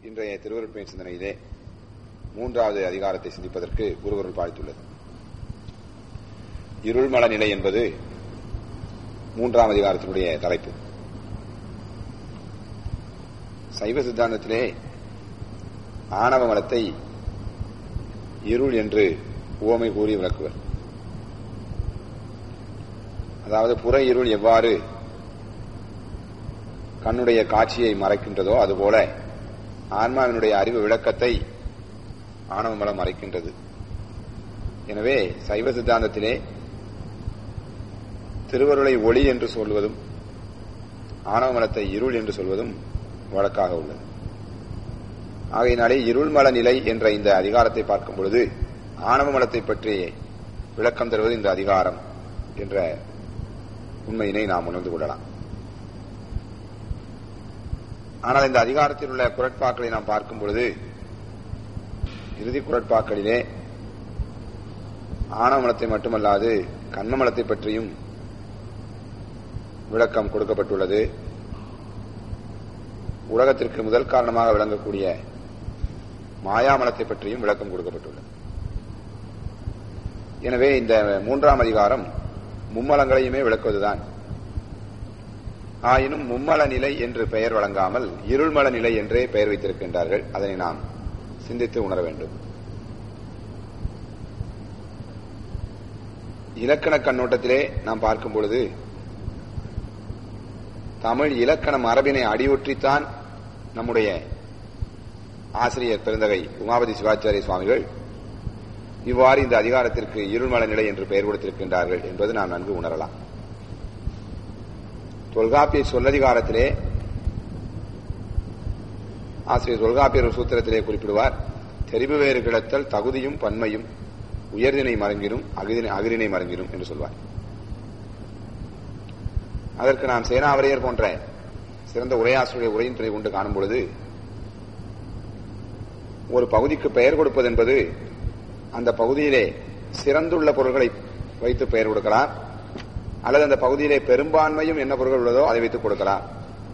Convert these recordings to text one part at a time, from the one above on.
இன்றைய திருவருட்பயன் சிந்தனையிலே மூன்றாவது அதிகாரத்தை சிந்திப்பதற்கு குருவருள் பாய்த்துள்ளது இருள்மல நிலை என்பது மூன்றாம் அதிகாரத்தினுடைய தலைப்பு சைவ சித்தாந்தத்திலே ஆணவ மலத்தை இருள் என்று உவமை கூறி விளக்குவர் அதாவது புற இருள் எவ்வாறு கண்ணுடைய காட்சியை மறைக்கின்றதோ அதுபோல ஆன்மாவினுடைய அறிவு விளக்கத்தை ஆணவ மலம் மறைக்கின்றது எனவே சைவ சித்தாந்தத்திலே திருவருளை ஒளி என்று சொல்வதும் ஆணவ மலத்தை இருள் என்று சொல்வதும் வழக்காக உள்ளது ஆகையினாலே இருள்மல நிலை என்ற இந்த அதிகாரத்தை பார்க்கும் பொழுது ஆணவ மலத்தை பற்றி விளக்கம் தருவது இந்த அதிகாரம் என்ற உண்மையினை நாம் உணர்ந்து கொள்ளலாம் ஆனால் இந்த அதிகாரத்தில் உள்ள குரட்பாக்களை நாம் பார்க்கும் பொழுது இறுதி குரட்பாக்களிலே ஆணவ மலத்தை மட்டுமல்லாது கண்ம மலத்தை பற்றியும் விளக்கம் கொடுக்கப்பட்டுள்ளது உலகத்திற்கு முதல் காரணமாக விளங்கக்கூடிய மாயாமலத்தை பற்றியும் விளக்கம் கொடுக்கப்பட்டுள்ளது எனவே இந்த மூன்றாம் அதிகாரம் மும்மலங்களையுமே விளக்குவதுதான் ஆயினும் மும்மல நிலை என்று பெயர் வழங்காமல் இருள்மல நிலை என்றே பெயர் வைத்திருக்கின்றார்கள் அதனை நாம் சிந்தித்து உணர வேண்டும் இலக்கண கண்ணோட்டத்திலே நாம் பார்க்கும் பொழுது தமிழ் இலக்கண மரபினை அடியொற்றித்தான் நம்முடைய ஆசிரியர் பெருந்தகை உமாபதி சிவாச்சாரிய சுவாமிகள் இவ்வாறு இந்த அதிகாரத்திற்கு இருள்மல நிலை என்று பெயர் கொடுத்திருக்கின்றார்கள் என்பது நாம் நன்கு உணரலாம் தொல்காப்பிய சொல்லதிகாரத்திலே ஆசிரியர் தொல்காப்பியர் சூத்திரத்திலே குறிப்பிடுவார் தெரிவு வேறு கிடத்தல் தகுதியும் பன்மையும் உயர்தினை மறங்கினும் அகிரினை மறங்கினும் என்று சொல்வார் அதற்கு நாம் சேனாவரையர் போன்ற சிறந்த உரையாசிரியர் உரையின் துணை கொண்டு காணும் பொழுது ஒரு பகுதிக்கு பெயர் கொடுப்பது என்பது அந்த பகுதியிலே சிறந்துள்ள பொருள்களை வைத்து பெயர் கொடுக்கலாம் அல்லது அந்த பகுதியிலே பெரும்பான்மையும் என்ன பொருள்கள் உள்ளதோ அதை வைத்துக் கொடுக்கலாம்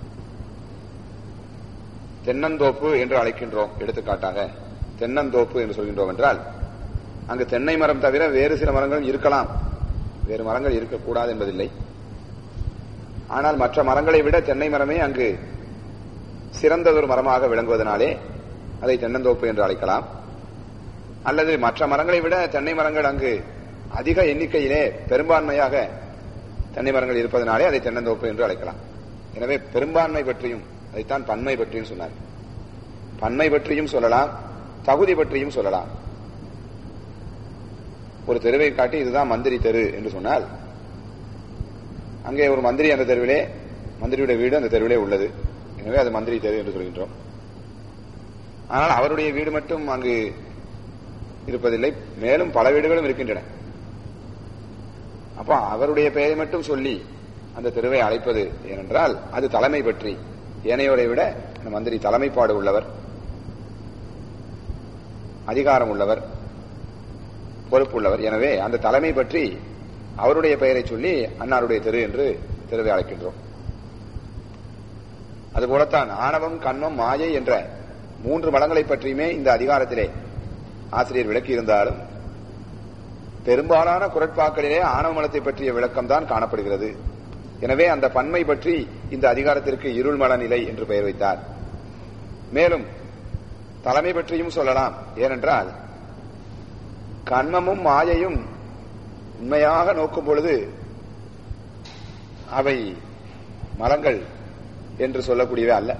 தென்னந்தோப்பு என்று அழைக்கின்றோம் எடுத்துக்காட்டாக தென்னந்தோப்பு என்று சொல்கின்றோம் என்றால் அங்கு தென்னை மரம் தவிர வேறு சில மரங்களும் இருக்கலாம் வேறு மரங்கள் இருக்கக்கூடாது என்பதில்லை ஆனால் மற்ற மரங்களை விட தென்னை மரமே அங்கு சிறந்ததொரு மரமாக விளங்குவதனாலே அதை தென்னந்தோப்பு என்று அழைக்கலாம் அல்லது மற்ற மரங்களை விட தென்னை மரங்கள் அங்கு அதிக எண்ணிக்கையிலே பெரும்பான்மையாக தென்னை மரங்கள் இருப்பதனாலே அதை தென்னந்தோப்பு என்று அழைக்கலாம் எனவே பெரும்பான்மை பற்றியும் அதைத்தான் பன்மை பற்றியும் சொன்னார் பன்மை பற்றியும் சொல்லலாம் தகுதி பற்றியும் சொல்லலாம் ஒரு தெருவை காட்டி இதுதான் மந்திரி தெரு என்று சொன்னால் அங்கே ஒரு மந்திரி அந்த தெருவிலே மந்திரியுடைய வீடு அந்த தெருவிலே உள்ளது எனவே அது மந்திரி தெரு என்று சொல்கின்றோம் ஆனால் அவருடைய வீடு மட்டும் அங்கு இருப்பதில்லை மேலும் பல வீடுகளும் இருக்கின்றன அப்போ அவருடைய பெயரை மட்டும் சொல்லி அந்த தெருவை அழைப்பது ஏனென்றால் அது தலைமை பற்றி ஏனையோரை விட அந்த மந்திரி தலைமைப்பாடு உள்ளவர் அதிகாரம் உள்ளவர் பொறுப்பு உள்ளவர் எனவே அந்த தலைமை பற்றி அவருடைய பெயரை சொல்லி அன்னாருடைய தெரு என்று தெருவை அழைக்கின்றோம் அதுபோலத்தான் ஆணவம் கண்மம் மாயை என்ற மூன்று மலங்களை பற்றியுமே இந்த அதிகாரத்திலே ஆசிரியர் விளக்கியிருந்தாலும் பெரும்பாலான குரட்பாக்களிலே ஆணவ மலத்தை பற்றிய விளக்கம் தான் காணப்படுகிறது எனவே அந்த பன்மை பற்றி இந்த அதிகாரத்திற்கு இருள்மல நிலை என்று பெயர் வைத்தார் மேலும் தலைமை பற்றியும் சொல்லலாம் ஏனென்றால் கண்மமும் மாயையும் உண்மையாக நோக்கும் பொழுது அவை மலங்கள் என்று சொல்லக்கூடியவை அல்ல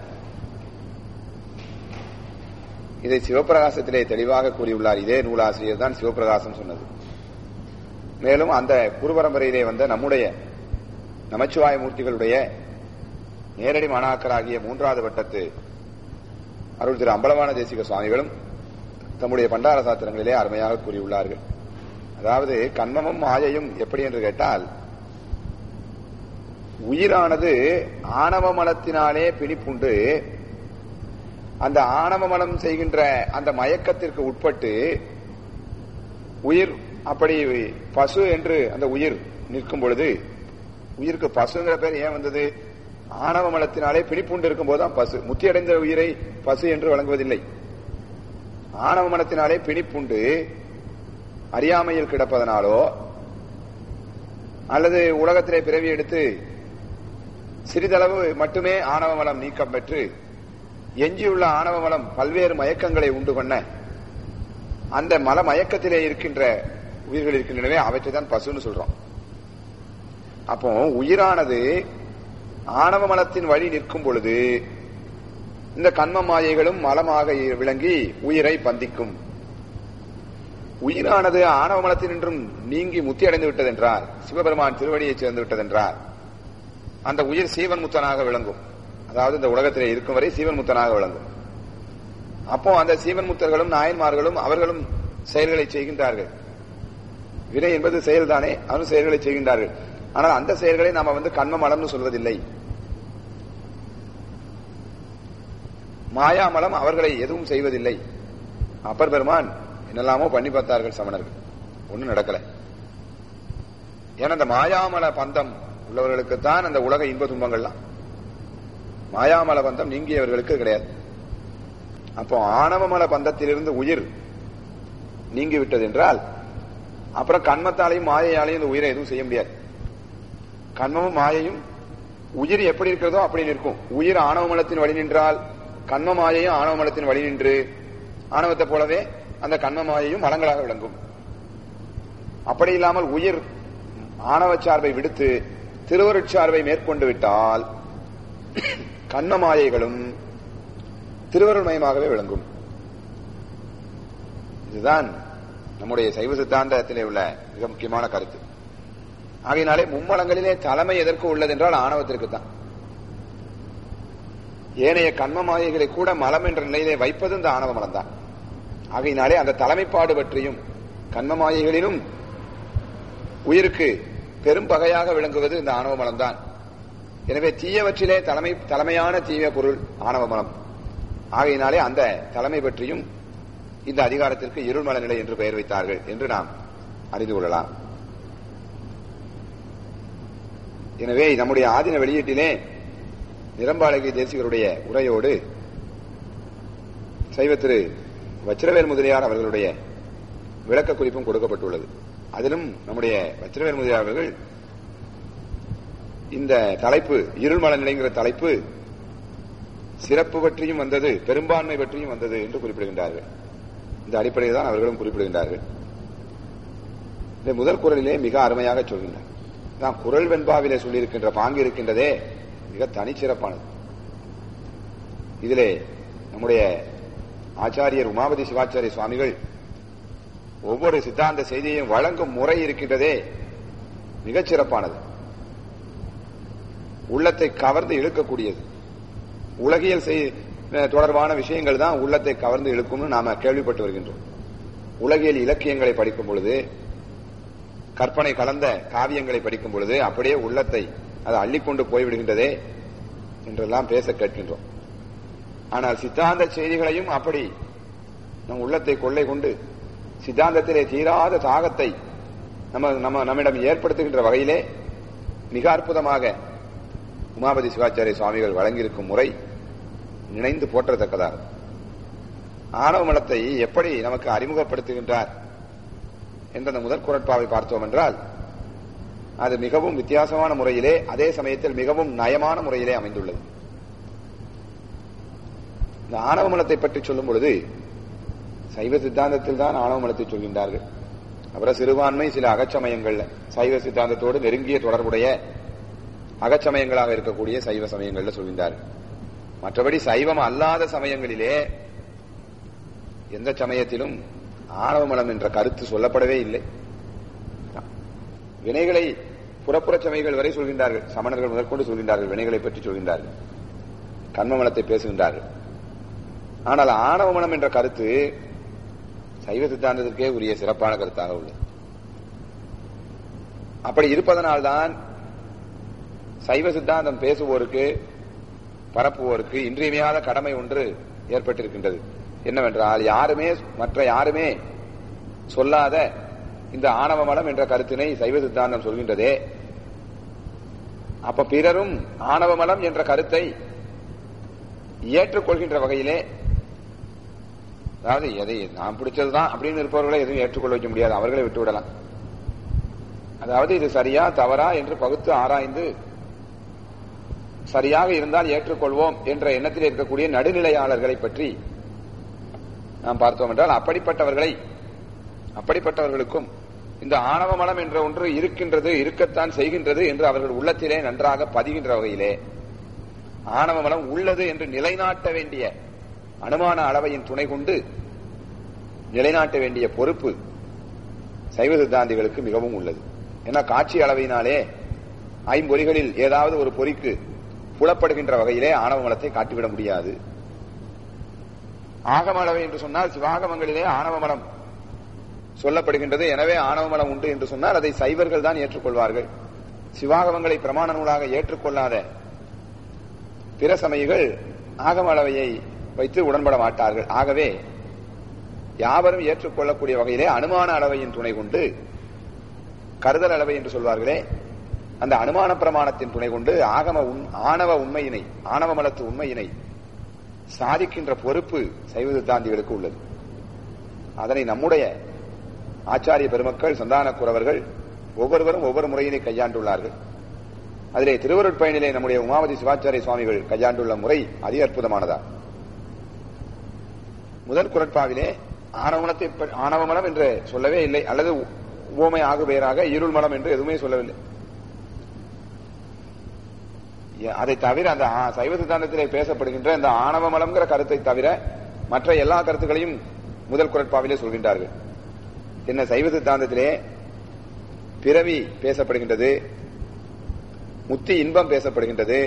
இதை சிவபிரகாசத்திலே தெளிவாக கூறியுள்ளார் இதே நூலாசிரியர் தான் சிவபிரகாசம் சொன்னது மேலும் அந்த குருபரம்பரையிலே வந்த நம்முடைய நமச்சிவாய மூர்த்திகளுடைய நேரடி மாணாக்கராகிய மூன்றாவது வட்டத்து அருள் திரு அம்பலமான தேசிக சுவாமிகளும் தம்முடைய பண்டார சாத்திரங்களிலே அருமையாக கூறியுள்ளார்கள் அதாவது கண்மமும் மாயையும் எப்படி என்று கேட்டால் உயிரானது ஆணவ மலத்தினாலே பிணிப்புண்டு அந்த ஆணவ மலம் செய்கின்ற அந்த மயக்கத்திற்கு உட்பட்டு உயிர் அப்படி பசு என்று அந்த உயிர் நிற்கும் பொழுது உயிருக்கு பசுங்கிற பேர் ஏன் வந்தது ஆணவ மலத்தினாலே பிணிப்புண்டு இருக்கும் போதுதான் பசு முத்தியடைந்த உயிரை பசு என்று வழங்குவதில்லை ஆணவ மலத்தினாலே பிணிப்புண்டு அறியாமையில் கிடப்பதனாலோ அல்லது உலகத்திலே பிறவி எடுத்து சிறிதளவு மட்டுமே ஆணவ மலம் நீக்கம் பெற்று எஞ்சியுள்ள ஆணவ மலம் பல்வேறு மயக்கங்களை உண்டு பண்ண அந்த மல மயக்கத்திலே இருக்கின்ற உயிர்கள் இருக்கின்றனவே அவற்றை தான் பசுன்னு சொல்றோம் அப்போ உயிரானது ஆணவ மலத்தின் வழி நிற்கும் பொழுது இந்த கண்ம மாயைகளும் மலமாக விளங்கி உயிரை பந்திக்கும் உயிரானது ஆணவ மலத்தினின்றும் நீங்கி முத்தி அடைந்து விட்டதென்றால் சிவபெருமான் திருவடியை சேர்ந்து விட்டதென்றால் அந்த உயிர் சீவன் முத்தனாக விளங்கும் அதாவது இந்த உலகத்திலே இருக்கும் வரை சீவன் முத்தனாக விளங்கும் அப்போ அந்த சீவன் முத்தர்களும் நாயன்மார்களும் அவர்களும் செயல்களை செய்கின்றார்கள் வினை என்பது செயல்தானே அவரும் செயல்களை செய்கின்றார்கள் ஆனால் அந்த செயல்களை நாம வந்து கண்ம மலம்னு சொல்வதில்லை மாயாமலம் அவர்களை எதுவும் செய்வதில்லை அப்பர் பெருமான் என்னெல்லாமோ பண்ணி பார்த்தார்கள் சமணர்கள் ஒன்னும் நடக்கல ஏன்னா அந்த மாயாமல பந்தம் உள்ளவர்களுக்குத்தான் அந்த உலக இன்ப துன்பங்கள்லாம் மாயாமல பந்தம் நீங்கியவர்களுக்கு கிடையாது அப்போ ஆணவமல பந்தத்திலிருந்து உயிர் நீங்கி விட்டது என்றால் அப்புறம் கண்மத்தாலையும் மாயையாலையும் இந்த உயிரை எதுவும் செய்ய முடியாது கண்மமும் மாயையும் உயிர் எப்படி இருக்கிறதோ அப்படி நிற்கும் உயிர் ஆணவ மலத்தின் வழி நின்றால் கண்ம மாயையும் ஆணவ மலத்தின் வழி நின்று ஆணவத்தை போலவே அந்த கண்ம மாயையும் மலங்களாக விளங்கும் அப்படி இல்லாமல் உயிர் ஆணவ சார்பை விடுத்து திருவருட்சார்பை மேற்கொண்டு விட்டால் கண்ம மாயைகளும் திருவருள்மயமாகவே விளங்கும் இதுதான் நம்முடைய சைவ சித்தாந்தத்திலே உள்ள மிக முக்கியமான கருத்து ஆகையினாலே மும்மலங்களிலே தலைமை எதற்கு உள்ளது என்றால் ஆணவத்திற்கு தான் ஏனைய கண்ம மாயைகளை கூட மலம் என்ற நிலையிலே வைப்பது இந்த ஆணவ மலம் தான் ஆகையினாலே அந்த தலைமைப்பாடு பற்றியும் கண்ம மாயைகளிலும் உயிருக்கு பெரும் பகையாக விளங்குவது இந்த ஆணவ மலம் தான் எனவே தீயவற்றிலே தலைமை தலைமையான தீய பொருள் ஆணவ மலம் ஆகையினாலே அந்த தலைமை பற்றியும் இந்த அதிகாரத்திற்கு இருள்மல நிலை என்று பெயர் வைத்தார்கள் என்று நாம் அறிந்து கொள்ளலாம் எனவே நம்முடைய ஆதின வெளியீட்டிலே நிரம்பாளகி தேசிகருடைய உரையோடு சைவ திரு வச்சிரவேல் முதலியார் அவர்களுடைய விளக்க குறிப்பும் கொடுக்கப்பட்டுள்ளது அதிலும் நம்முடைய வச்சிரவேல் முதலியார் அவர்கள் இந்த தலைப்பு இருள்மல நிலைங்கிற தலைப்பு சிறப்பு பற்றியும் வந்தது பெரும்பான்மை பற்றியும் வந்தது என்று குறிப்பிடுகின்றார்கள் இந்த அடிப்படையில் தான் அவர்களும் குறிப்பிடுகின்றார்கள் இந்த முதல் குரலிலே மிக அருமையாக சொல்கின்றார் நான் குரல் வெண்பாவிலே சொல்லியிருக்கின்ற பாங்கு இருக்கின்றதே மிக தனிச்சிறப்பானது இதிலே நம்முடைய ஆச்சாரியர் உமாபதி சிவாச்சாரிய சுவாமிகள் ஒவ்வொரு சித்தாந்த செய்தியையும் வழங்கும் முறை இருக்கின்றதே மிகச் சிறப்பானது உள்ளத்தை கவர்ந்து இழுக்கக்கூடியது உலகியல் தொடர்பான விஷயங்கள் தான் உள்ளத்தை கவர்ந்து இழுக்கும்னு நாம கேள்விப்பட்டு வருகின்றோம் உலகியல் இலக்கியங்களை படிக்கும் பொழுது கற்பனை கலந்த காவியங்களை படிக்கும் பொழுது அப்படியே உள்ளத்தை அது அள்ளிக்கொண்டு போய்விடுகின்றதே என்றெல்லாம் பேச கேட்கின்றோம் ஆனால் சித்தாந்த செய்திகளையும் அப்படி நம் உள்ளத்தை கொள்ளை கொண்டு சித்தாந்தத்திலே தீராத தாகத்தை நம்ம நம்ம நம்மிடம் ஏற்படுத்துகின்ற வகையிலே மிக அற்புதமாக உமாபதி சிவாச்சாரிய சுவாமிகள் வழங்கியிருக்கும் முறை நினைந்து போற்றத்தக்கதாகும் ஆணவ மலத்தை எப்படி நமக்கு அறிமுகப்படுத்துகின்றார் என்ற அந்த முதற் குரட்பாவை பார்த்தோம் என்றால் அது மிகவும் வித்தியாசமான முறையிலே அதே சமயத்தில் மிகவும் நயமான முறையிலே அமைந்துள்ளது இந்த ஆணவ மலத்தை பற்றி சொல்லும் பொழுது சைவ சித்தாந்தத்தில் தான் ஆணவ மலத்தை சொல்கின்றார்கள் அப்புறம் சிறுபான்மை சில அகச்சமயங்கள்ல சைவ சித்தாந்தத்தோடு நெருங்கிய தொடர்புடைய அகச்சமயங்களாக இருக்கக்கூடிய சைவ சமயங்கள்ல சொல்கின்றார்கள் மற்றபடி சைவம் அல்லாத சமயங்களிலே எந்த சமயத்திலும் ஆணவ மலம் என்ற கருத்து சொல்லப்படவே இல்லை வினைகளை புறப்புற சமயங்கள் வரை சொல்கின்றார்கள் சமணர்கள் முதற்கொண்டு சொல்கின்றார்கள் வினைகளை பற்றி சொல்கின்றார்கள் கண்மமலத்தை பேசுகின்றார்கள் ஆனால் ஆணவ மனம் என்ற கருத்து சைவ சித்தாந்தத்திற்கே உரிய சிறப்பான கருத்தாக உள்ளது அப்படி இருப்பதனால்தான் சைவ சித்தாந்தம் பேசுவோருக்கு பரப்புவோருக்கு இன்றியமையாத கடமை ஒன்று ஏற்பட்டிருக்கின்றது என்னவென்றால் யாருமே மற்ற யாருமே சொல்லாத இந்த ஆணவ மலம் என்ற கருத்தினை சைவ சித்தாந்தம் சொல்கின்றதே அப்ப பிறரும் ஆணவமலம் என்ற கருத்தை ஏற்றுக்கொள்கின்ற வகையிலே அதாவது எதை நான் பிடிச்சதுதான் அப்படின்னு இருப்பவர்களை எதுவும் ஏற்றுக்கொள்ள வைக்க முடியாது அவர்களை விட்டு விடலாம் அதாவது இது சரியா தவறா என்று பகுத்து ஆராய்ந்து சரியாக இருந்தால் ஏற்றுக்கொள்வோம் என்ற எண்ணத்தில் இருக்கக்கூடிய நடுநிலையாளர்களை பற்றி நாம் பார்த்தோம் என்றால் அப்படிப்பட்டவர்களை அப்படிப்பட்டவர்களுக்கும் இந்த ஆணவ மலம் என்ற ஒன்று இருக்கின்றது இருக்கத்தான் செய்கின்றது என்று அவர்கள் உள்ளத்திலே நன்றாக பதிகின்ற வகையிலே ஆணவ மலம் உள்ளது என்று நிலைநாட்ட வேண்டிய அனுமான அளவையின் துணை கொண்டு நிலைநாட்ட வேண்டிய பொறுப்பு சைவ சித்தாந்திகளுக்கு மிகவும் உள்ளது ஏன்னா காட்சி அளவினாலே ஐம்பொறிகளில் ஏதாவது ஒரு பொறிக்கு புலப்படுகின்ற வகையிலே ஆணவ மலத்தை காட்டிவிட முடியாது ஆகம அளவை என்று சொன்னால் சிவாகமங்களிலே ஆணவ மலம் சொல்லப்படுகின்றது எனவே ஆணவ மலம் உண்டு என்று சொன்னால் அதை சைவர்கள் தான் ஏற்றுக்கொள்வார்கள் சிவாகமங்களை பிரமாண நூலாக ஏற்றுக்கொள்ளாத பிற சமயங்கள் ஆகம அளவையை வைத்து உடன்பட மாட்டார்கள் ஆகவே யாவரும் ஏற்றுக்கொள்ளக்கூடிய வகையிலே அனுமான அளவையின் துணை கொண்டு கருதல் அளவை என்று சொல்வார்களே அந்த அனுமான பிரமாணத்தின் துணை கொண்டு ஆகம ஆணவ உண்மையினை ஆணவ மலத்து உண்மையினை சாதிக்கின்ற பொறுப்பு சைவ சித்தாந்திகளுக்கு உள்ளது அதனை நம்முடைய ஆச்சாரிய பெருமக்கள் சந்தான குறவர்கள் ஒவ்வொருவரும் ஒவ்வொரு முறையினை கையாண்டுள்ளார்கள் அதிலே திருவருட்பயனிலே நம்முடைய உமாவதி சிவாச்சாரிய சுவாமிகள் கையாண்டுள்ள முறை அதிக அற்புதமானதா முதல் குரட்பாவிலே ஆணவமலத்தை ஆணவமலம் என்று சொல்லவே இல்லை அல்லது ஓமை ஆகு பெயராக இருள் மலம் என்று எதுவுமே சொல்லவில்லை அதை தவிர அந்த சைவ சித்தாந்தத்திலே பேசப்படுகின்ற இந்த ஆணவ மலம்ங்கிற கருத்தை தவிர மற்ற எல்லா கருத்துக்களையும் முதல் குரட்பாவிலே சொல்கின்றார்கள் என்ன சைவ சித்தாந்தத்திலே பிறவி பேசப்படுகின்றது முத்தி இன்பம் பேசப்படுகின்றது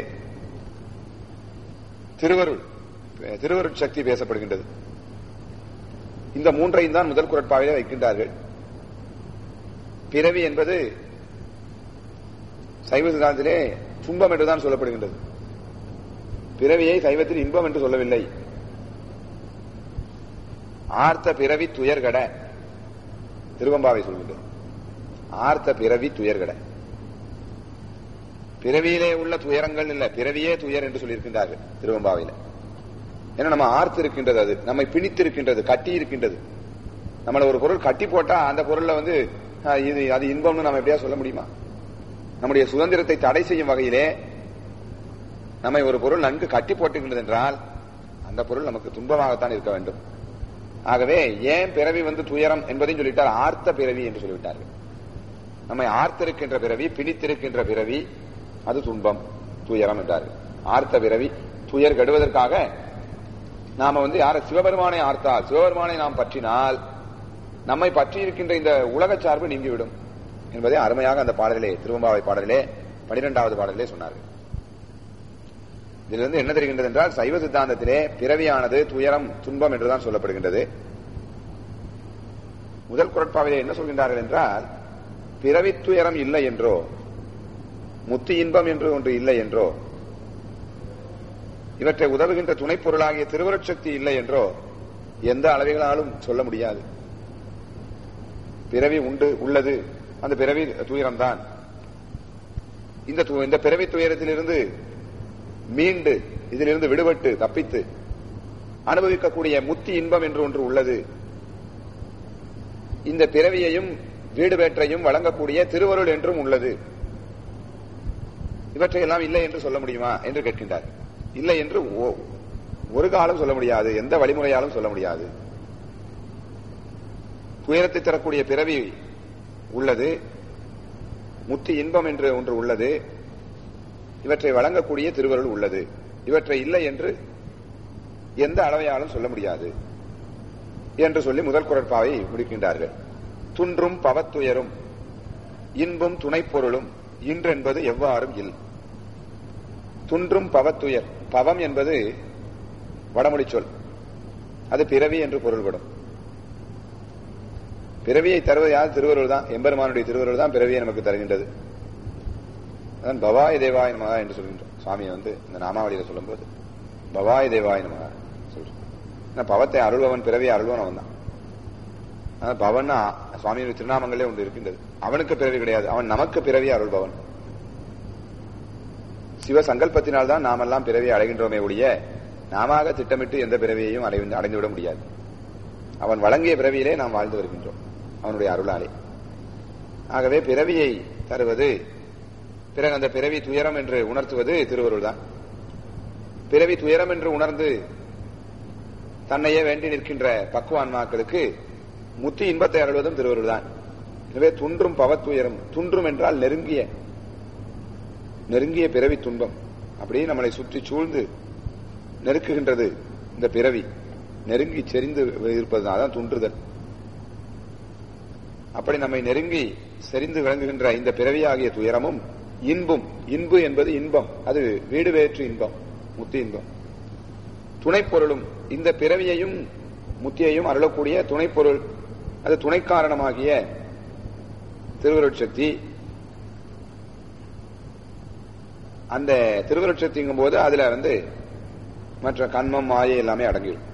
திருவருள் திருவருட் சக்தி பேசப்படுகின்றது இந்த மூன்றையும் தான் முதல் குரட்பாவிலே வைக்கின்றார்கள் பிறவி என்பது சைவ சித்தாந்தத்திலே துன்பம் என்றுதான் சொல்லப்படுகின்றது பிறவியை சைவத்தில் இன்பம் என்று சொல்லவில்லை ஆர்த்த பிறவி துயர்கட திருவம்பாவை சொல்கின்றது ஆர்த்த பிறவி துயர்கட பிறவியிலே உள்ள துயரங்கள் இல்ல பிறவியே துயர் என்று சொல்லியிருக்கின்றார்கள் திருவம்பாவையில ஏன்னா நம்ம ஆர்த்து இருக்கின்றது அது நம்மை பிணித்து இருக்கின்றது கட்டி இருக்கின்றது நம்மள ஒரு பொருள் கட்டி போட்டா அந்த பொருள்ல வந்து இது அது இன்பம்னு நம்ம எப்படியா சொல்ல முடியுமா நம்முடைய சுதந்திரத்தை தடை செய்யும் வகையிலே நம்மை ஒரு பொருள் நன்கு கட்டி போட்டுகின்றது என்றால் அந்த பொருள் நமக்கு துன்பமாகத்தான் இருக்க வேண்டும் ஆகவே ஏன் பிறவி வந்து துயரம் என்பதையும் சொல்லிட்டார் ஆர்த்த பிறவி என்று சொல்லிவிட்டார்கள் நம்மை ஆர்த்திருக்கின்ற பிறவி பிணித்திருக்கின்ற பிறவி அது துன்பம் துயரம் என்றார்கள் ஆர்த்த பிறவி துயர் கெடுவதற்காக நாம வந்து யார சிவபெருமானை ஆர்த்தால் சிவபெருமானை நாம் பற்றினால் நம்மை பற்றி இருக்கின்ற இந்த உலக சார்பு நீங்கிவிடும் என்பதை அருமையாக அந்த பாடலிலே திருவம்பாவை பாடலிலே பனிரெண்டாவது பாடலிலே சொன்னார்கள் இதிலிருந்து என்ன தெரிகின்றது என்றால் சைவ சித்தாந்தத்திலே பிறவியானது துயரம் துன்பம் என்றுதான் சொல்லப்படுகின்றது முதல் குரட்பாவிலே என்ன சொல்கின்றார்கள் என்றால் பிறவி துயரம் இல்லை என்றோ முத்தி இன்பம் என்று ஒன்று இல்லை என்றோ இவற்றை உதவுகின்ற துணை பொருளாகிய திருவருட்சக்தி இல்லை என்றோ எந்த அளவுகளாலும் சொல்ல முடியாது பிறவி உண்டு உள்ளது அந்த பிறவி துயரம்தான் இந்த இந்த பிறவி துயரத்திலிருந்து மீண்டு இதிலிருந்து விடுபட்டு தப்பித்து அனுபவிக்கக்கூடிய முத்தி இன்பம் என்று ஒன்று உள்ளது இந்த பிறவியையும் வீடு வேற்றையும் வழங்கக்கூடிய திருவருள் என்றும் உள்ளது இவற்றையெல்லாம் இல்லை என்று சொல்ல முடியுமா என்று கேட்கின்றார் இல்லை என்று ஒரு காலம் சொல்ல முடியாது எந்த வழிமுறையாலும் சொல்ல முடியாது துயரத்தை தரக்கூடிய பிறவி உள்ளது முத்தி இன்பம் என்று ஒன்று உள்ளது இவற்றை வழங்கக்கூடிய திருவருள் உள்ளது இவற்றை இல்லை என்று எந்த அளவையாலும் சொல்ல முடியாது என்று சொல்லி முதல் குரட்பாவை முடிக்கின்றார்கள் துன்றும் பவத்துயரும் இன்பும் துணைப்பொருளும் இன்றென்பது எவ்வாறும் இல் துன்றும் பவத்துயர் பவம் என்பது வடமொழி சொல் அது பிறவி என்று பொருள்படும் பிறவியை தருவது யார் திருவருள் தான் எம்பெருமானுடைய திருவருள் தான் பிறவியை நமக்கு தருகின்றது அதான் பவாய் தேவாய நமகா என்று சொல்கின்றோம் சுவாமியை வந்து இந்த நாமாவளியில சொல்லும்போது பவாய் தேவாய நமகா சொல்றோம் பவத்தை அருள்பவன் பிறவியை அருள்வன் அவன் தான் அதான் பவன் சுவாமியுடைய திருநாமங்களே ஒன்று இருக்கின்றது அவனுக்கு பிறவி கிடையாது அவன் நமக்கு பிறவி அருள்பவன் சிவ சங்கல்பத்தினால் தான் நாமெல்லாம் பிறவியை அடைகின்றோமே ஒழிய நாம திட்டமிட்டு எந்த பிறவியையும் அடைந்து அடைந்துவிட முடியாது அவன் வழங்கிய பிறவியிலே நாம் வாழ்ந்து வருகின்றோம் அவனுடைய அருளாலே ஆகவே பிறவியை தருவது பிறகு அந்த பிறவி துயரம் என்று உணர்த்துவது திருவருள் தான் பிறவி துயரம் என்று உணர்ந்து தன்னையே வேண்டி நிற்கின்ற பக்குவான்மாக்களுக்கு முத்தி இன்பத்தை அருள்வதும் திருவருள் தான் எனவே துன்றும் பவத்துயரம் துன்றும் என்றால் நெருங்கிய நெருங்கிய பிறவி துன்பம் அப்படியே நம்மளை சுற்றி சூழ்ந்து நெருக்குகின்றது இந்த பிறவி நெருங்கி செறிந்து இருப்பது அதான் துன்றுதல் அப்படி நம்மை நெருங்கி செறிந்து விளங்குகின்ற இந்த பிறவியாகிய துயரமும் இன்பும் இன்பு என்பது இன்பம் அது வீடு வேற்று இன்பம் முத்தி இன்பம் துணைப்பொருளும் இந்த பிறவியையும் முத்தியையும் அருளக்கூடிய துணைப்பொருள் அது துணை காரணமாகிய திருவருட்சக்தி அந்த திருவருட்சக்திங்கும் போது அதுல வந்து மற்ற கண்மம் மாயை எல்லாமே அடங்கிடும்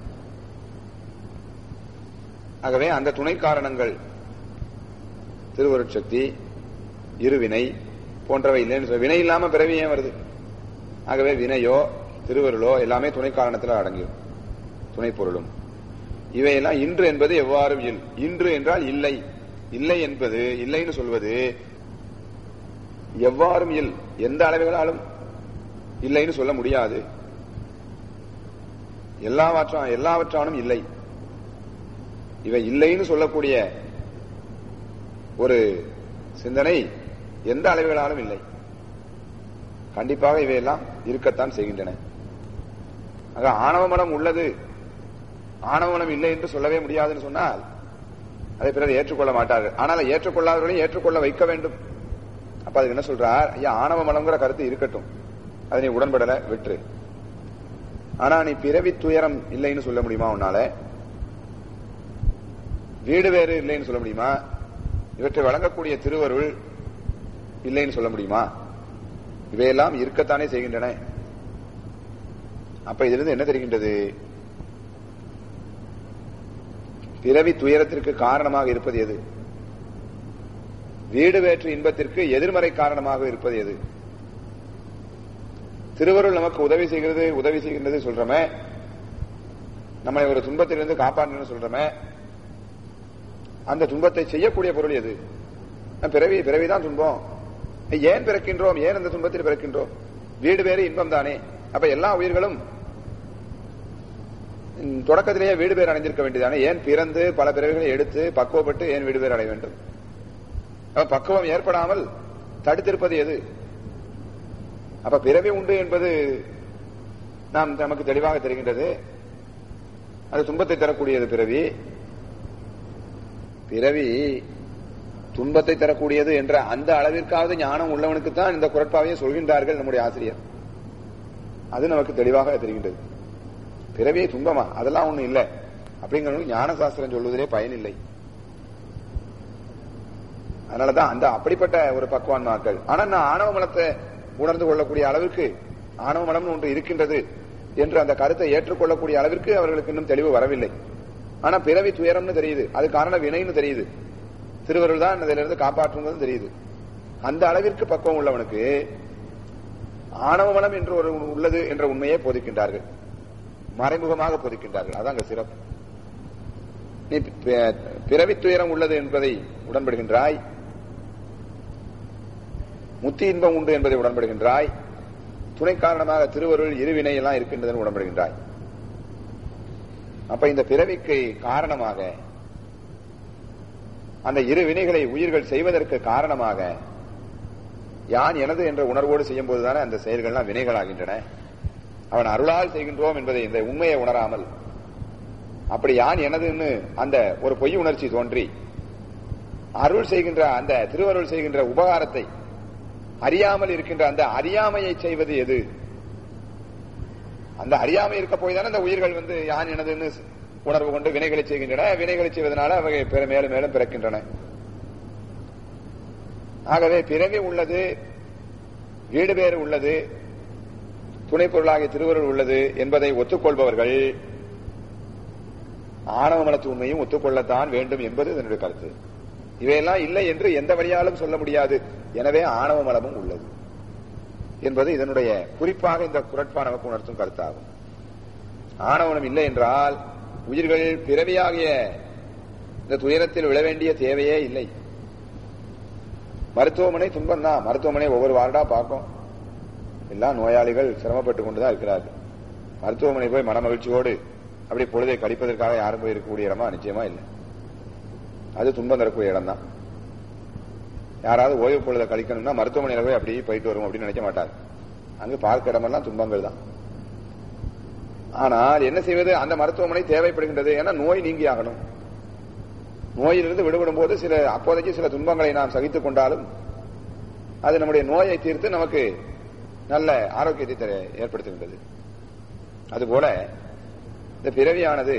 ஆகவே அந்த துணை காரணங்கள் திருவருட்சக்தி இருவினை போன்றவை இல்லைன்னு வினை இல்லாம பிறவி ஏன் வருது ஆகவே வினையோ திருவருளோ எல்லாமே துணை காரணத்தில் அடங்கிடும் துணை பொருளும் இவையெல்லாம் இன்று என்பது எவ்வாறு இல் இன்று என்றால் இல்லை இல்லை என்பது இல்லைன்னு சொல்வது எவ்வாறும் இல் எந்த அளவுகளாலும் இல்லைன்னு சொல்ல முடியாது எல்லாவற்றா எல்லாவற்றானும் இல்லை இவை இல்லைன்னு சொல்லக்கூடிய ஒரு சிந்தனை எந்த அளவுகளாலும் இல்லை கண்டிப்பாக இவையெல்லாம் இருக்கத்தான் செய்கின்றன ஆக ஆணவ மனம் உள்ளது ஆணவ மனம் இல்லை என்று சொல்லவே முடியாதுன்னு சொன்னால் அதை பிறர் ஏற்றுக்கொள்ள மாட்டார்கள் ஆனால் ஏற்றுக்கொள்ளாதவர்களையும் ஏற்றுக்கொள்ள வைக்க வேண்டும் அப்ப அதுக்கு என்ன சொல்றார் ஐயா ஆணவ மனம்ங்கிற கருத்து இருக்கட்டும் அதை நீ உடன்படல விட்டுரு ஆனா நீ பிறவி துயரம் இல்லைன்னு சொல்ல முடியுமா உன்னால வீடு வேறு இல்லைன்னு சொல்ல முடியுமா இவற்றை வழங்கக்கூடிய திருவருள் இல்லைன்னு சொல்ல முடியுமா இவையெல்லாம் இருக்கத்தானே செய்கின்றன அப்ப இதிலிருந்து என்ன தெரிகின்றது பிறவி துயரத்திற்கு காரணமாக இருப்பது எது வீடு வேற்று இன்பத்திற்கு எதிர்மறை காரணமாக இருப்பது எது திருவருள் நமக்கு உதவி செய்கிறது உதவி செய்கின்றது சொல்றமே நம்மளை ஒரு துன்பத்திலிருந்து காப்பாற்றணும் சொல்றமே அந்த துன்பத்தை செய்யக்கூடிய பொருள் எது பிறவி பிறவிதான் துன்பம் ஏன் பிறக்கின்றோம் ஏன் அந்த துன்பத்தில் பிறக்கின்றோம் வீடு வேறு இன்பம் தானே அப்ப எல்லா உயிர்களும் தொடக்கத்திலேயே வீடு பேர் அடைந்திருக்க வேண்டியதானே ஏன் பிறந்து பல பிறவிகளை எடுத்து பக்குவப்பட்டு ஏன் வீடு பேர் அடைய வேண்டும் பக்குவம் ஏற்படாமல் தடுத்திருப்பது எது அப்ப பிறவி உண்டு என்பது நாம் நமக்கு தெளிவாக தெரிகின்றது அது துன்பத்தை தரக்கூடியது பிறவி பிறவி துன்பத்தை தரக்கூடியது என்ற அந்த அளவிற்காவது ஞானம் உள்ளவனுக்கு தான் இந்த குரட்பாவையை சொல்கின்றார்கள் நம்முடைய ஆசிரியர் அது நமக்கு தெளிவாக தெரிகின்றது பிறவியை துன்பமா அதெல்லாம் ஒண்ணு இல்லை அப்படிங்கிறது ஞான சாஸ்திரம் சொல்வதிலே பயனில்லை அதனாலதான் அந்த அப்படிப்பட்ட ஒரு பக்குவான் நாட்கள் ஆனா நான் ஆணவ மலத்தை உணர்ந்து கொள்ளக்கூடிய அளவிற்கு ஆணவ மலம் ஒன்று இருக்கின்றது என்று அந்த கருத்தை ஏற்றுக்கொள்ளக்கூடிய அளவிற்கு அவர்களுக்கு இன்னும் தெளிவு வரவில்லை ஆனா பிறவி துயரம்னு தெரியுது அது காரணம் வினைன்னு தெரியுது திருவருள் தான் அதிலிருந்து இருந்து காப்பாற்றுங்கிறது தெரியுது அந்த அளவிற்கு பக்குவம் உள்ளவனுக்கு ஆணவ மனம் என்று ஒரு உள்ளது என்ற உண்மையை போதிக்கின்றார்கள் மறைமுகமாக போதிக்கின்றார்கள் அதான் அங்க சிறப்பு நீ பிறவி துயரம் உள்ளது என்பதை உடன்படுகின்றாய் முத்தி இன்பம் உண்டு என்பதை உடன்படுகின்றாய் துணை காரணமாக திருவருள் இருவினை எல்லாம் இருக்கின்றதுன்னு உடன்படுகின்றாய் அப்ப இந்த பிறவிக்கு காரணமாக அந்த இரு வினைகளை உயிர்கள் செய்வதற்கு காரணமாக யான் எனது என்ற உணர்வோடு செய்யும் போதுதானே அந்த செயல்கள்லாம் வினைகளாகின்றன அவன் அருளால் செய்கின்றோம் என்பதை இந்த உண்மையை உணராமல் அப்படி யான் எனதுன்னு அந்த ஒரு பொய் உணர்ச்சி தோன்றி அருள் செய்கின்ற அந்த திருவருள் செய்கின்ற உபகாரத்தை அறியாமல் இருக்கின்ற அந்த அறியாமையை செய்வது எது அந்த அறியாமை இருக்க போய் தானே அந்த உயிர்கள் வந்து யான் எனதுன்னு உணர்வு கொண்டு வினைகளை செய்கின்றன வினைகளை செய்வதனால அவை மேலும் மேலும் பிறக்கின்றன ஆகவே பிறவி உள்ளது வீடு பேறு உள்ளது துணை பொருளாகிய திருவருள் உள்ளது என்பதை ஒத்துக்கொள்பவர்கள் ஆணவ மனத்து உண்மையும் ஒத்துக்கொள்ளத்தான் வேண்டும் என்பது என்னுடைய கருத்து இவையெல்லாம் இல்லை என்று எந்த வழியாலும் சொல்ல முடியாது எனவே ஆணவ மலமும் உள்ளது என்பது இதனுடைய குறிப்பாக இந்த குரட்பா நமக்கு உணர்த்தும் கருத்தாகும் ஆணவனம் இல்லை என்றால் உயிர்கள் பிறவியாகிய இந்த துயரத்தில் விழ வேண்டிய தேவையே இல்லை மருத்துவமனை துன்பம் தான் மருத்துவமனை ஒவ்வொரு வார்டா பார்க்கும் எல்லா நோயாளிகள் சிரமப்பட்டு கொண்டுதான் இருக்கிறார்கள் மருத்துவமனை போய் மனமகிழ்ச்சியோடு அப்படி பொழுதை கழிப்பதற்காக யாரும் போய் இருக்கக்கூடிய இடமா நிச்சயமா இல்லை அது துன்பம் தரக்கூடிய இடம் தான் யாராவது ஓய்வு பொழுதை கழிக்கணும்னா மருத்துவமனையில போய் அப்படி போயிட்டு வரும் அப்படின்னு நினைக்க மாட்டாங்க அங்கு பார்க்க இடமெல்லாம் துன்பங்கள் தான் ஆனால் என்ன செய்வது அந்த மருத்துவமனை தேவைப்படுகின்றது ஏன்னா நோய் நீங்கி ஆகணும் நோயிலிருந்து விடுபடும் போது சில அப்போதைக்கு சில துன்பங்களை நாம் சகித்துக் கொண்டாலும் அது நம்முடைய நோயை தீர்த்து நமக்கு நல்ல ஆரோக்கியத்தை தர- ஏற்படுத்துகின்றது அதுபோல இந்த பிறவியானது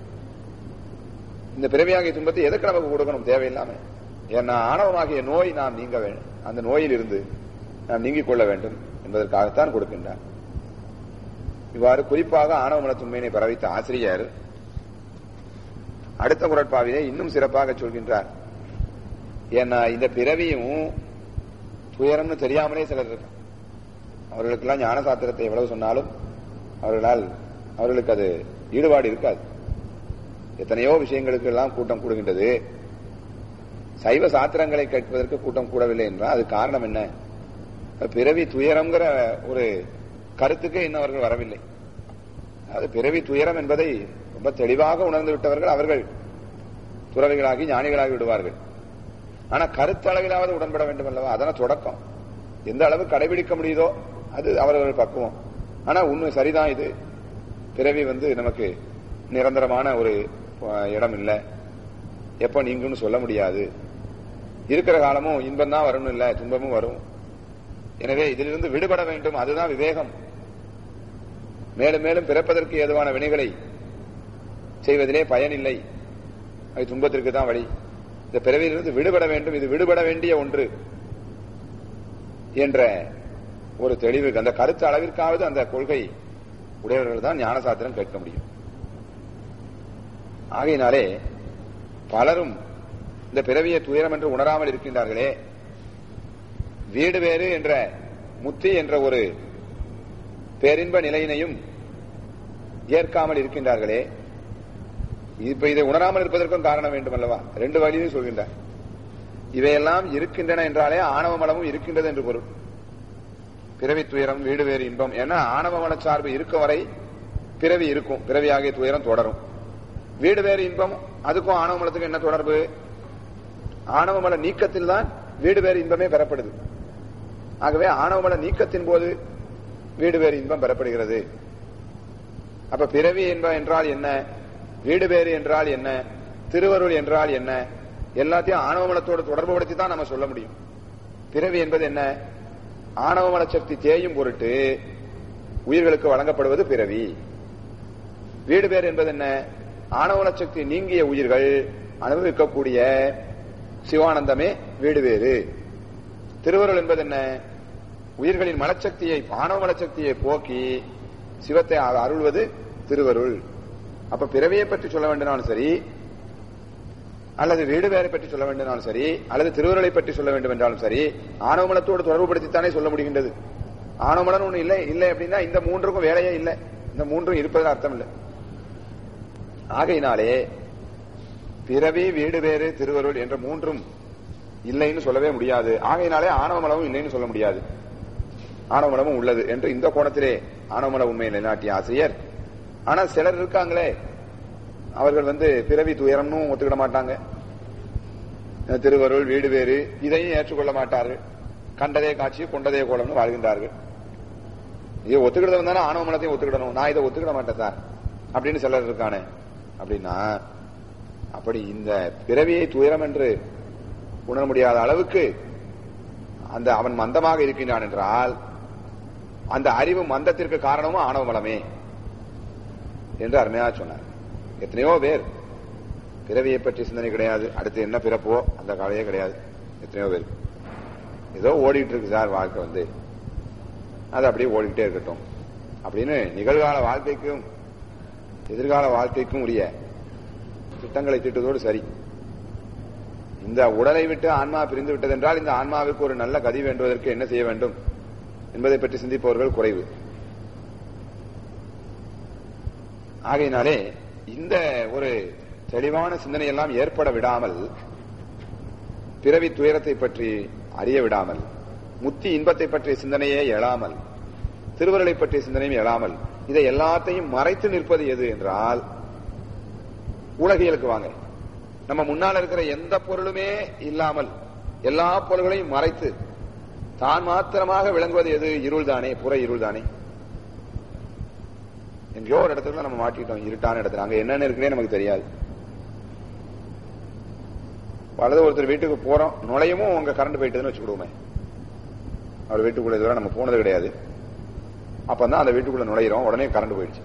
இந்த பிறவியாகிய துன்பத்தை எதுக்கு நமக்கு கொடுக்கணும் தேவையில்லாம ஏன்னா ஆணவமாகிய நோய் நாம் நீங்க வேண்டும் அந்த நோயில் இருந்து நாம் நீங்கிக் கொள்ள வேண்டும் என்பதற்காகத்தான் கொடுக்கின்றார் இவ்வாறு குறிப்பாக ஆணவ மனத்துண்மையினை பரவித்த ஆசிரியர் அடுத்த குரட்பாவிலே இன்னும் சிறப்பாக சொல்கின்றார் ஏன்னா இந்த பிறவியும் துயரம்னு தெரியாமலே சிலர் இருக்காங்க அவர்களுக்கெல்லாம் ஞான சாத்திரத்தை எவ்வளவு சொன்னாலும் அவர்களால் அவர்களுக்கு அது ஈடுபாடு இருக்காது எத்தனையோ விஷயங்களுக்கு எல்லாம் கூட்டம் கூடுகின்றது சைவ சாத்திரங்களை கேட்பதற்கு கூட்டம் கூடவில்லை என்றால் அது காரணம் என்ன பிறவி துயரம்ங்கிற ஒரு கருத்துக்கு இன்னும் அவர்கள் வரவில்லை அது பிறவி துயரம் என்பதை ரொம்ப தெளிவாக உணர்ந்து விட்டவர்கள் அவர்கள் துறவிகளாகி ஞானிகளாகி விடுவார்கள் ஆனா கருத்தளவிலாவது உடன்பட வேண்டும் அல்லவா அதான தொடக்கம் எந்த அளவு கடைபிடிக்க முடியுதோ அது அவரவர்கள் பக்குவம் ஆனா உண்மை சரிதான் இது பிறவி வந்து நமக்கு நிரந்தரமான ஒரு அஹ், இடம் இல்லை எப்ப நீங்கும்னு சொல்ல முடியாது இருக்கிற காலமும் இன்பம் தான் வரும்னு இல்லை துன்பமும் வரும் எனவே இதிலிருந்து விடுபட வேண்டும் அதுதான் விவேகம் மேலும் மேலும் பிறப்பதற்கு ஏதுவான வினைகளை செய்வதிலே பயனில்லை அது துன்பத்திற்கு தான் வழி இந்த பிறவியிலிருந்து விடுபட வேண்டும் இது விடுபட வேண்டிய ஒன்று என்ற ஒரு தெளிவு அந்த கருத்து அளவிற்காவது அந்த கொள்கை உடையவர்கள் தான் ஞானசாத்திரம் கேட்க முடியும் ஆகையினாலே பலரும் இந்த பிறவியை துயரம் என்று உணராமல் இருக்கின்றார்களே வீடு வேறு என்ற முத்தி என்ற ஒரு பேரின்ப நிலையினையும் ஏற்காமல் இருக்கின்றார்களே இப்ப இதை உணராமல் இருப்பதற்கும் காரணம் வேண்டும் அல்லவா ரெண்டு வழியிலும் சொல்கின்றார் இவையெல்லாம் இருக்கின்றன என்றாலே ஆணவ மலமும் இருக்கின்றது என்று பொருள் பிறவி துயரம் வீடு வேறு இன்பம் ஏன்னா ஆணவ மல சார்பு இருக்கும் வரை பிறவி இருக்கும் பிறவி ஆகிய துயரம் தொடரும் வீடு வேறு இன்பம் அதுக்கும் ஆணவ மலத்துக்கும் என்ன தொடர்பு ஆணவ மல நீக்கத்தில் தான் வீடு வேறு இன்பமே பெறப்படுது ஆகவே ஆணவ மல நீக்கத்தின் போது வீடு வேறு இன்பம் பெறப்படுகிறது அப்ப பிறவி என்ப என்றால் என்ன வீடு வேறு என்றால் என்ன திருவருள் என்றால் என்ன எல்லாத்தையும் ஆணவ மலத்தோடு தொடர்பு படுத்தி தான் நம்ம சொல்ல முடியும் பிறவி என்பது என்ன ஆணவ மல சக்தி தேயும் பொருட்டு உயிர்களுக்கு வழங்கப்படுவது பிறவி வீடு பேர் என்பது என்ன ஆணவ மல சக்தி நீங்கிய உயிர்கள் அனுபவிக்கக்கூடிய சிவானந்தமே வீடு வேறு திருவருள் என்பது என்ன உயிர்களின் மலச்சக்தியை ஆணவ மலச்சக்தியை போக்கி சிவத்தை அ- அருள்வது திருவருள் அப்ப பிறவியை பற்றி சொல்ல வேண்டுமானாலும் சரி அல்லது வீடு வேலை பற்றி சொல்ல வேண்டுமானாலும் சரி அல்லது திருவருளை பற்றி சொல்ல வேண்டும் என்றாலும் சரி ஆணவமலத்தோடு தொடர்புபடுத்தித்தானே சொல்ல முடிகின்றது ஆணவமலன் ஒண்ணு இல்லை இல்லை அப்படின்னா இந்த மூன்றுக்கும் வேலையே இல்லை இந்த மூன்றும் இருப்பதில் அர்த்தம் இல்லை ஆகையினாலே பிறவி வீடு வேறு திருவருள் என்ற மூன்றும் இல்லைன்னு சொல்லவே முடியாது ஆகையினாலே ஆணவமலமும் இல்லைன்னு சொல்ல முடியாது ஆணவமலமும் உள்ளது என்று இந்த கோணத்திலே ஆணவமல உண்மையை நிலைநாட்டிய ஆசிரியர் ஆனா சிலர் இருக்காங்களே அவர்கள் வந்து பிறவி துயரம்னு ஒத்துக்கிட மாட்டாங்க அஹ் திருவருள் வீடு வேறு இதையும் ஏற்றுக்கொள்ள மாட்டார்கள் கண்டதே காட்சி கொண்டதே கோலம்னு வாழ்கின்றார்கள் இதை ஒத்துக்கிட்டது வந்தானே ஆணவ மலத்தையும் ஒத்துக்கிடணும் நான் இதை ஒத்துக்கிட மாட்டேன் சார் அப்படின்னு சிலர் இருக்கானே அப்படின்னா அப்படி இந்த பிறவியை துயரம் என்று உணர முடியாத அளவுக்கு அந்த அவன் மந்தமாக இருக்கின்றான் என்றால் அந்த அறிவு மந்தத்திற்கு காரணமும் ஆணவ மலமே என்று அருமையாக சொன்னார் எத்தனையோ பேர் பிறவியை பற்றி சிந்தனை கிடையாது அடுத்து என்ன பிறப்போ அந்த கவலையே கிடையாது எத்தனையோ பேர் ஏதோ ஓடிட்டு இருக்கு சார் வாழ்க்கை வந்து அது அப்படியே ஓடிக்கிட்டே இருக்கட்டும் அப்படின்னு நிகழ்கால வாழ்க்கைக்கும் எதிர்கால வாழ்க்கைக்கும் உரிய திட்டங்களை தீட்டுவதோடு சரி இந்த உடலை விட்டு ஆன்மா பிரிந்து விட்டதென்றால் இந்த ஆன்மாவுக்கு ஒரு நல்ல கதி வேண்டுவதற்கு என்ன செய்ய வேண்டும் என்பதை பற்றி சிந்திப்பவர்கள் குறைவு ஆகையினாலே இந்த ஒரு தெளிவான சிந்தனை எல்லாம் ஏற்பட விடாமல் பிறவி துயரத்தை பற்றி அறிய விடாமல் முத்தி இன்பத்தை பற்றிய சிந்தனையே எழாமல் திருவருளை பற்றிய சிந்தனையும் எழாமல் இதை எல்லாத்தையும் மறைத்து நிற்பது எது என்றால் உலகியலுக்கு வாங்க நம்ம முன்னால் இருக்கிற எந்த பொருளுமே இல்லாமல் எல்லா பொருள்களையும் மறைத்து தான் மாத்திரமாக விளங்குவது எது இருள் தானே புற இருள் தானே எங்கேயோ ஒரு இடத்துல நம்ம மாட்டிட்டோம் இருட்டான இடத்துல அங்க என்னென்ன இருக்குன்னே நமக்கு தெரியாது வலது ஒருத்தர் வீட்டுக்கு போறோம் நுழையவும் உங்க கரண்ட் போயிட்டுதுன்னு வச்சுக்கிடுவோமே அவர் வீட்டுக்குள்ள இதுவரை நம்ம போனது கிடையாது அப்பதான் அந்த வீட்டுக்குள்ள நுழையிறோம் உடனே கரண்ட் போயிடுச்சு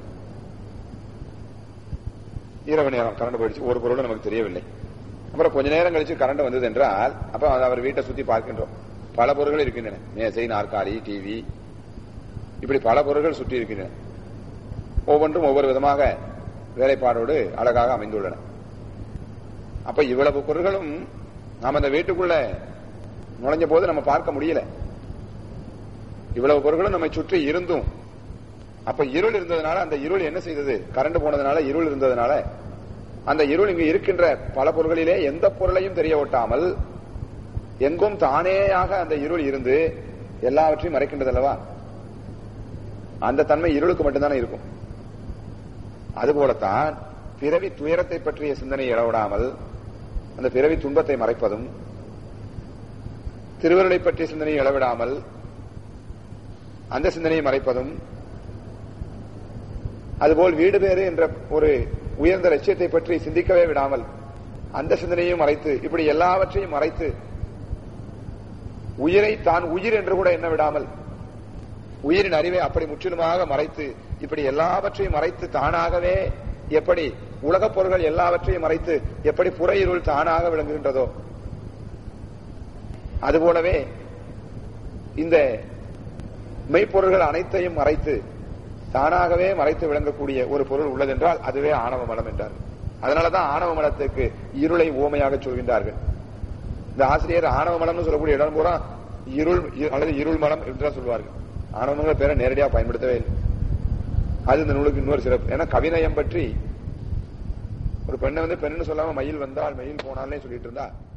இரவு நேரம் கரண்ட் போயிடுச்சு ஒரு பொருளும் நமக்கு தெரியவில்லை அப்புறம் கொஞ்ச நேரம் கழிச்சு கரண்ட் வந்தது என்றால் அப்ப அவர் வீட்டை சுத்தி பார்க்கின்றோம் பல பொருட்கள் இருக்கின்றன மேசை நாற்காலி டிவி இப்படி பல பொருட்கள் சுற்றி இருக்கின்றன ஒவ்வொன்றும் ஒவ்வொரு விதமாக வேலைப்பாடோடு அழகாக அமைந்துள்ளன அப்ப இவ்வளவு பொருட்களும் நாம் அந்த வீட்டுக்குள்ள நுழைஞ்ச போது நம்ம பார்க்க முடியல இவ்வளவு பொருட்களும் நம்மை சுற்றி இருந்தும் அப்ப இருள் இருந்ததுனால அந்த இருள் என்ன செய்தது கரண்ட் போனதுனால இருள் இருந்ததுனால அந்த இருள் இங்கு இருக்கின்ற பல பொருள்களிலே எந்த பொருளையும் தெரிய ஒட்டாமல் எங்கும் தானேயாக அந்த இருள் இருந்து எல்லாவற்றையும் மறைக்கின்றது அல்லவா அந்த தன்மை இருளுக்கு மட்டும்தானே இருக்கும் அதுபோலத்தான் பிறவி துயரத்தை பற்றிய சிந்தனை இழவிடாமல் அந்த பிறவி துன்பத்தை மறைப்பதும் திருவருளை பற்றிய சிந்தனை இழவிடாமல் அந்த சிந்தனையை மறைப்பதும் அதுபோல் வீடு பேறு என்ற ஒரு உயர்ந்த லட்சியத்தை பற்றி சிந்திக்கவே விடாமல் அந்த சிந்தனையும் மறைத்து இப்படி எல்லாவற்றையும் மறைத்து உயிரை தான் உயிர் என்று கூட எண்ண விடாமல் உயிரின் அறிவை அப்படி முற்றிலுமாக மறைத்து இப்படி எல்லாவற்றையும் மறைத்து தானாகவே எப்படி உலகப் பொருள்கள் எல்லாவற்றையும் மறைத்து எப்படி புற இருள் தானாக விளங்குகின்றதோ அதுபோலவே இந்த மெய்ப்பொருள்கள் அனைத்தையும் மறைத்து தானாகவே மறைத்து விளங்கக்கூடிய ஒரு பொருள் உள்ளதென்றால் அதுவே ஆணவ மலம் என்றார் அதனாலதான் ஆணவ மலத்துக்கு இருளை ஓமையாக சொல்கின்றார்கள் இந்த ஆசிரியர் ஆணவ மலம்னு சொல்லக்கூடிய இடம் பூரா இருள் அல்லது இருள் மலம் என்றுதான் சொல்வார்கள் ஆணவங்கிற பேரை நேரடியாக பயன்படுத்தவே இல்லை அது இந்த நூலுக்கு இன்னொரு சிறப்பு ஏன்னா கவிநயம் பற்றி ஒரு பெண்ணை வந்து பெண்ணு சொல்லாம மயில் வந்தால் மயில் போனாலே சொல்லிட்டு இருந்தா